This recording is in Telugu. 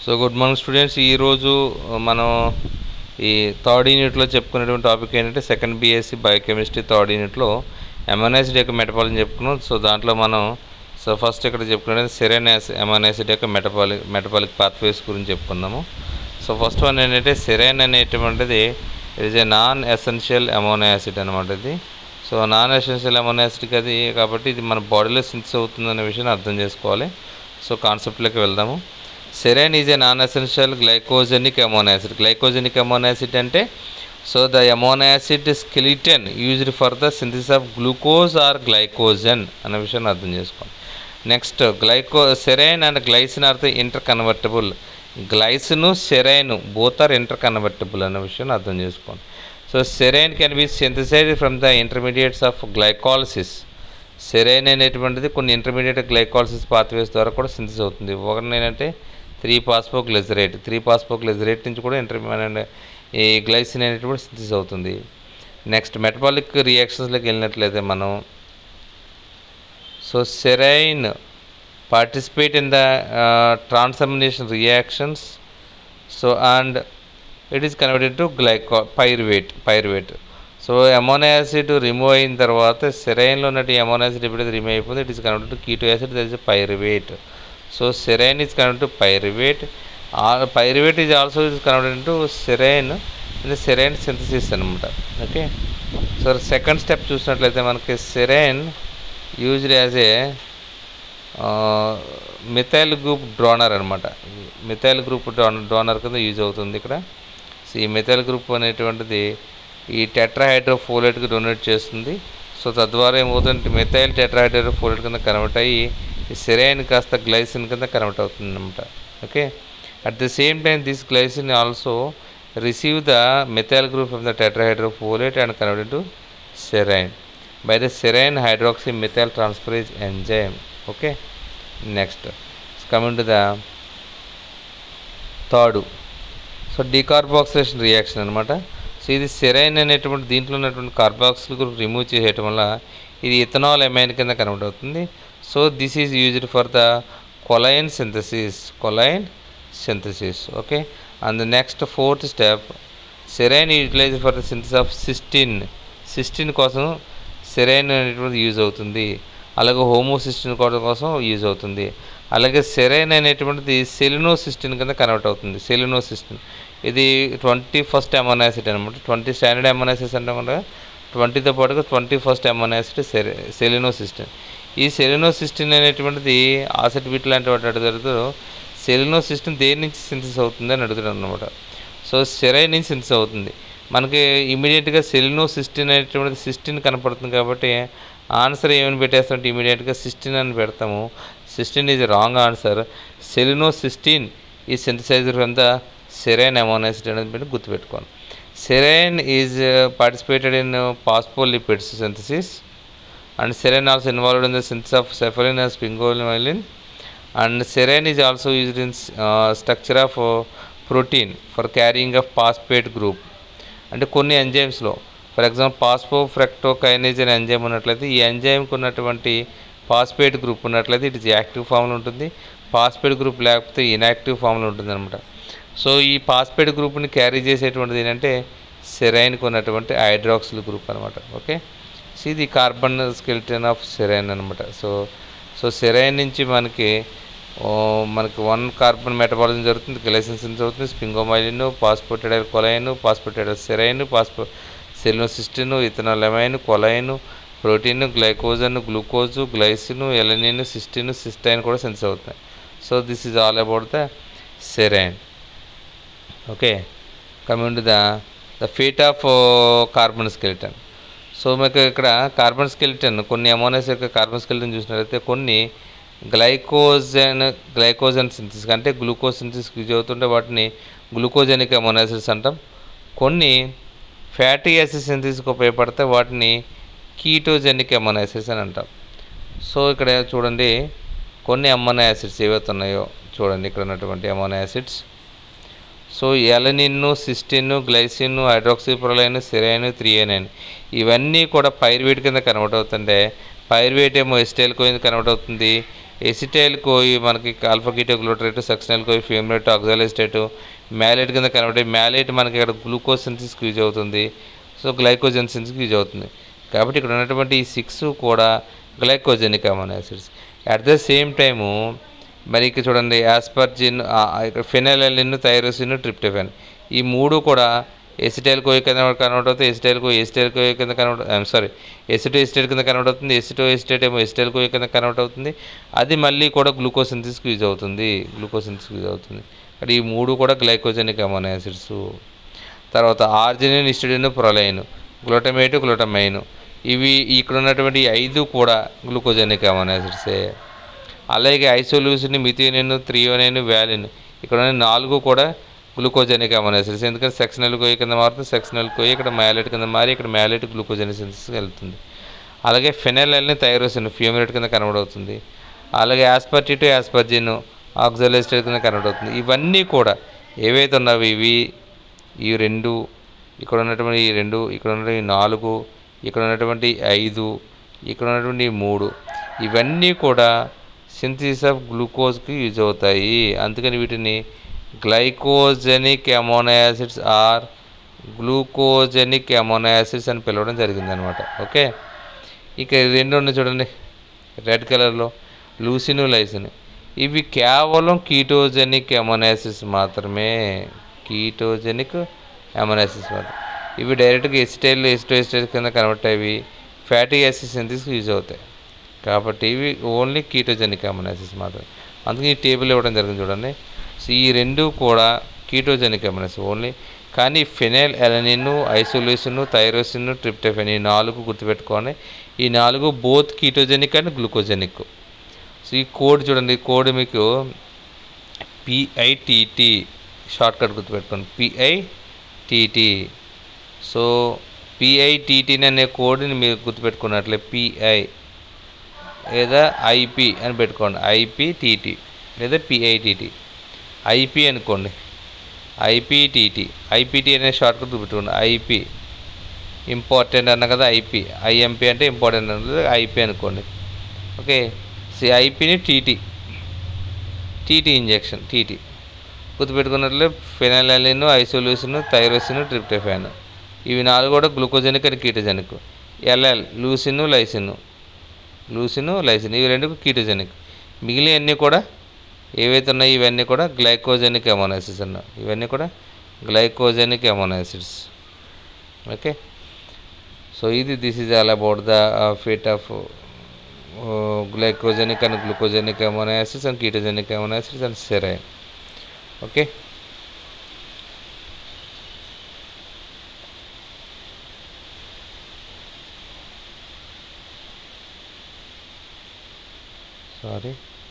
సో గుడ్ మార్నింగ్ స్టూడెంట్స్ ఈరోజు మనం ఈ థర్డ్ యూనిట్లో చెప్పుకునేటువంటి టాపిక్ ఏంటంటే సెకండ్ బీఎస్సీ బయోకెమిస్ట్రీ థర్డ్ యూనిట్లో ఎమ్ఎన్ఎసిడ్ యొక్క మెటబాలిజం చెప్పుకున్నాం సో దాంట్లో మనం సో ఫస్ట్ ఇక్కడ చెప్పుకునేది సెరెన్ ఎమ్ఎన్ఎసిడ్ యొక్క మెటబాలిక్ మెటబాలిక్ పాత్వేస్ గురించి చెప్పుకుందాము సో ఫస్ట్ వన్ ఏంటంటే సెరెన్ అనేటువంటిది it is a non essential amino acid అనమాట ఇది so non essential amino acid అది కాబట్టి ఇది మన బాడీలో సింథసిస్ అవుతుందనే విషయాన్ని అర్థం చేసుకోవాలి సో కాన్సెప్ట్లోకి వెళ్దాము serine is a non essential glycogenic amino acid glycogenic amino acid అంటే so the amino acid skeleton used for the synthesis of glucose or glycogen అనే విషయాన్ని అర్థం చేసుకోవాలి next glyco serine and glycine are the interconvertible glycine serine both are interconvertible అనే విషయాన్ని అర్థం చేసుకోండి so serine can be synthesize from the intermediates of glycolysis serine అనేటువంటిది కొన్ని ఇంటర్మీడియట్ గ్లైకాలసిస్ పాత్వేస్ ద్వారా కూడా సింథసిస్ అవుతుంది ఒకటి ఏంటంటే three phosphoglycerate three phosphoglycerate నుంచి కూడా ఇంటర్మీడియట్ ఈ గ్లైసిన్ అనేటువంటి సింథసిస్ అవుతుంది నెక్స్ట్ మెటబాలిక్ రియాక్షన్స్లోకి వెళ్ళినట్లయితే మనం so serine participate in the transamination reactions so and it is converted to glyco pyruvate pyruvate so amino acid remove అయిన తర్వాత సెరైన్లో ఉన్నట్టు అమోనో యాసిడ్ ఎప్పుడైతే రిమూవ్ అయిపోయింది it is converted to keto acid that is pyruvate so serine is converted to pyruvate pyruvate is also is converted to serine ఇది సెరైన్ సింథసిస్ అనమాట ఓకే సో సెకండ్ స్టెప్ చూసినట్లయితే మనకి serine used as a methyl group donor అనమాట మిథైల్ గ్రూప్ డ్రోనర్ కింద యూజ్ అవుతుంది ఇక్కడ సో ఈ మిథైల్ గ్రూప్ అనేటువంటిది ఈ టెట్రాహైడ్రోఫోలేట్కి డొనేట్ చేస్తుంది సో తద్వారా ఏమవుతుందంటే మిథైల్ టెట్రాహైడ్రోఫోలేట్ కింద కన్వర్ట్ అయ్యి ఈ సెరైన్ కాస్త గ్లైసిన్ కింద కన్వర్ట్ అవుతుంది అనమాట okay at the same time this glycine also receive the methyl group from the tetrahydrofolate and converted to serine by the serine hydroxy methyl transferase enzyme okay next coming to the third so decarboxylation reaction అనమాట సో ఇది సెరైన్ అనేటువంటి దీంట్లో ఉన్నటువంటి కార్బాక్సిల్ గ్రూప్ రిమూవ్ చేసేయటం వల్ల ఇది ఇథనాల్ ఎమైన్ కింద కన్వర్ట్ అవుతుంది so this is used for the choline synthesis choline synthesis okay and the next fourth step serine utilize for the synthesis of cysteine cysteine కోసం సెరైన్ అనేటువంటిది యూజ్ అవుతుంది అలాగే హోమోసిస్టిన్ కోసం యూజ్ అవుతుంది అలాగే సెరైన్ అనేటువంటిది సెలినోసిస్టిన్ కింద కన్వర్ట్ అవుతుంది సెలినోసిస్టిన్ ఇది ట్వంటీ ఫస్ట్ అమోనాసిడ్ అనమాట ట్వంటీ స్టాండర్డ్ అమోనాసిస్ అంటే కూడా ట్వంటీతో పాటుగా ట్వంటీ ఫస్ట్ అమోనాసిడ్ సెరి సెలినోసిస్టిన్ ఈ సెలినోసిస్టిన్ అనేటువంటిది ఆసిడ్ బిట్ లాంటి వాటి అడుగుతారు సెలినోసిస్టిన్ దేని నుంచి సింథసిస్ అవుతుంది అని అడుగుతాడు అనమాట సో సెరైన్ నుంచి సింథసిస్ అవుతుంది మనకి ఇమీడియట్గా సెలినోసిస్టిన్ అనేటువంటిది సిస్టిన్ కనపడుతుంది కాబట్టి ఆన్సర్ ఏమని పెట్టేస్తామంటే ఇమీడియట్గా సిస్టిన్ అని పెడతాము cysteine is wrong answer selenocysteine ఈ synthesizer from the serine amino acid అనేది పెట్టి గుర్తుపెట్టుకోండి serine is participated in phospholipids synthesis and serine also involved in the synthesis of cephalin and sphingomyelin and serine is also used in structure of protein for carrying of phosphate group అంటే కొన్ని ఎంజైమ్స్లో ఫర్ ఎగ్జాంపుల్ పాస్పో ఫ్రెక్టోకైనేజ్ అనే ఎంజైమ్ ఉన్నట్లయితే ఈ ఎంజైమ్కి ఉన్నటువంటి పాస్పేట్ గ్రూప్ ఉన్నట్లయితే ఇట్ యాక్టివ్ ఫామ్లో ఉంటుంది పాస్పేట్ గ్రూప్ లేకపోతే ఇన్యాక్టివ్ ఫామ్లో ఉంటుంది అనమాట సో ఈ పాస్పేట్ గ్రూప్ని క్యారీ చేసేటువంటిది ఏంటంటే సెరైన్కి ఉన్నటువంటి హైడ్రాక్సిల్ గ్రూప్ అనమాట ఓకే సో ఇది కార్బన్ స్కెల్టన్ ఆఫ్ సెరైన్ అనమాట సో సో సెరైన్ నుంచి మనకి మనకి వన్ కార్బన్ మెటబాలిజం జరుగుతుంది గ్లైసిన్ సింథసిస్ అవుతుంది sphingomyelin phosphatidyl choline phosphatidyl serine phospho selenocysteine ethanol amine choline protein glycogen glucose glycine alanine cystine cysteine కూడా సెన్స్ అవుతున్నాయి so this is all about the serine okay coming to the the fate of carbon skeleton so మీకు ఇక్కడ కార్బన్ స్కెలిటన్ కొన్ని అమోనస్ యొక్క కార్బన్ స్కెలిటన్ చూసినట్లయితే కొన్ని గ్లైకోజన్ గ్లైకోజన్ సింథసిస్ అంటే గ్లూకోజ్ సింథసిస్ యూజ్ అవుతుంటే వాటిని గ్లూకోజెనిక్ అమోనాసిడ్స్ అంటాం కొన్ని ఫ్యాటీ యాసిడ్ సింథసిస్కి ఉపయోగపడితే వాటిని కీటోజెనిక్ అమోనో యాసిడ్స్ అని అంటాం సో ఇక్కడ చూడండి కొన్ని అమోనో యాసిడ్స్ ఏవైతే ఉన్నాయో చూడండి ఇక్కడ ఉన్నటువంటి amino acids so alanine cysteine glycine hydroxyproline serine threonine ఇవన్నీ కూడా పైరువేట్ కింద కన్వర్ట్ అవుతుంటే పైరువేట్ ఏమో ఎస్టైల్ కింద కన్వర్ట్ అవుతుంది ఎసిటైల్ కోయి మనకి ఆల్ఫా కీటో గ్లూటరేట్ సక్సినల్ కోయి ఫ్యూమరేట్ ఆక్సాలిస్టేట్ మ్యాలెట్ కింద కనబడే మ్యాలెట్ మనకి ఇక్కడ గ్లూకోజ్ సింథసిస్కి యూజ్ అవుతుంది సో గ్లైకోజన్ సింథసిస్కి యూజ్ అవుతుంది కాబట్టి ఇక్కడ ఉన్నటువంటి ఈ సిక్స్ కూడా glycogenic amino acids at the same time మరి ఇక్కడ చూడండి యాస్పర్జిన్ ఇక్కడ ఫినైలలిన్ థైరోసిన్ ట్రిప్టోఫాన్ ఈ మూడు కూడా ఎసిటైల్ కోయి కింద కన్వర్ట్ అవుతుంది ఎసిటైల్ కోయి ఎసిటైల్ కోయి కింద convert I'm sorry acetoacetate కింద కన్వర్ట్ అవుతుంది ఎసిటో ఎసిటేట్ ఏమో ఎసిటైల్ కోయి కింద కన్వర్ట్ అవుతుంది అది మళ్ళీ కూడా గ్లూకోసింథసిస్కి యూజ్ అవుతుంది గ్లూకోసింథసిస్కి యూజ్ అవుతుంది ఇక్కడ ఈ మూడు కూడా గ్లైకోజెనిక్ అమైనో యాసిడ్స్ తర్వాత arginine histidine proline glutamate glutamine ఇవి ఇక్కడ ఉన్నటువంటి ఈ ఐదు కూడా గ్లూకోజెనిక్ అమైనో యాసిడ్సే అలాగే ఐసోలూసిన్ మిథియోనిన్ త్రియోనిన్ వ్యాలిన్ ఇక్కడ ఉన్న నాలుగు కూడా గ్లూకోజెనిక్ అమైనో యాసిడ్స్ ఎందుకంటే సెక్షనల్ కోయి కింద మారుతుంది సెక్షనల్ కోయి ఇక్కడ మ్యాలెట్ కింద మారి ఇక్కడ మ్యాలెట్ గ్లూకోజెనిక్ సింథసిస్కి వెళ్తుంది అలాగే ఫెనైలల్ని థైరోసిన్ ఫ్యూమిరేట్ కింద కన్వర్ట్ అవుతుంది అలాగే యాస్పర్టిటు యాస్పర్జిన్ ఆక్సలేస్టేట్ కింద కన్వర్ట్ అవుతుంది ఇవన్నీ కూడా ఏవైతే ఉన్నావో ఇవి ఈ రెండు ఇక్కడ ఉన్నటువంటి ఈ రెండు ఇక్కడ ఉన్నటువంటి ఈ నాలుగు ఇక్కడ ఉన్నటువంటి ఐదు ఇక్కడ ఉన్నటువంటి ఈ మూడు ఇవన్నీ కూడా సింథసిస్ ఆఫ్ గ్లూకోజ్కి యూజ్ అవుతాయి అందుకని వీటిని glycogenic amino acids or glucogenic amino acids అని పిలవడం జరిగిందనమాట ఓకే ఇక రెండు ఉన్నాయి చూడండి రెడ్ కలర్లో లూసిన్ లైసిన్ ఇవి కేవలం కీటోజెనిక్ అమోనాసిస్ మాత్రమే కీటోజెనిక్ అమోనాసిస్ మాత్రం ఇవి డైరెక్ట్గా ఎసిటైల్ ఎసిటో ఎసిటైల్ కింద కన్వర్ట్ అయ్యి ఫ్యాటీ యాసిడ్ సింథసిస్కి యూజ్ అవుతాయి కాబట్టి ఇవి ఓన్లీ కీటోజెనిక్ అమోనాసిస్ మాత్రమే అందుకే ఈ టేబుల్ ఇవ్వడం జరిగింది చూడండి సో ఈ రెండు కూడా కీటోజెనిక్ అమోనాసిస్ ఓన్లీ కానీ phenylalanine isoleucine tyrosine tryptophan ఈ నాలుగు గుర్తుపెట్టుకోండి ఈ నాలుగు both ketogenic and glucogenic so ఈ కోడ్ చూడండి ఈ కోడ్ మీకు పిఐటిటి షార్ట్ కట్ గుర్తుపెట్టుకోండి పిఐటిటి సో పిఐటిటిని అనే కోడ్ని మీరు గుర్తుపెట్టుకున్నట్లే పిఐ లేదా ఐపి అని పెట్టుకోండి ఐపిటిటి లేదా పిఐటిటి ఐపి అనుకోండి ఐపీటీటీ ఐపీటీ అనే షార్ట్ కట్ పెట్టుకోండి ఐపీ ఇంపార్టెంట్ అన్న కదా ఐపీ ఐఎంపీ అంటే ఇంపార్టెంట్ అన్నది ఐపీ అనుకోండి ఓకే సి ఐపీని టీటీ టీటీ ఇంజెక్షన్ టీటీ గుర్తుపెట్టుకున్నట్లే ఫెనైలాలిన్ ఐసోలూసిన్ థైరోసిన్ ట్రిప్టోఫాన్ ఇవి నాలుగు కూడా glucogenic and ketogenic LL leucine lysine leucine lysine ఇవి రెండు కీటోజెనిక్ మిగిలినవన్నీ కూడా ఏవైతే ఉన్నాయో ఇవన్నీ కూడా గ్లైకోజెనిక్ అమోనాసిస్ అన్న ఇవన్నీ కూడా గ్లైకోజెనిక్ అమోనాసిడ్స్ ఓకే సో ఇది this is all about the fate of glycogenic and glucogenic amino acids and ketogenic amino acids and serine okay sorry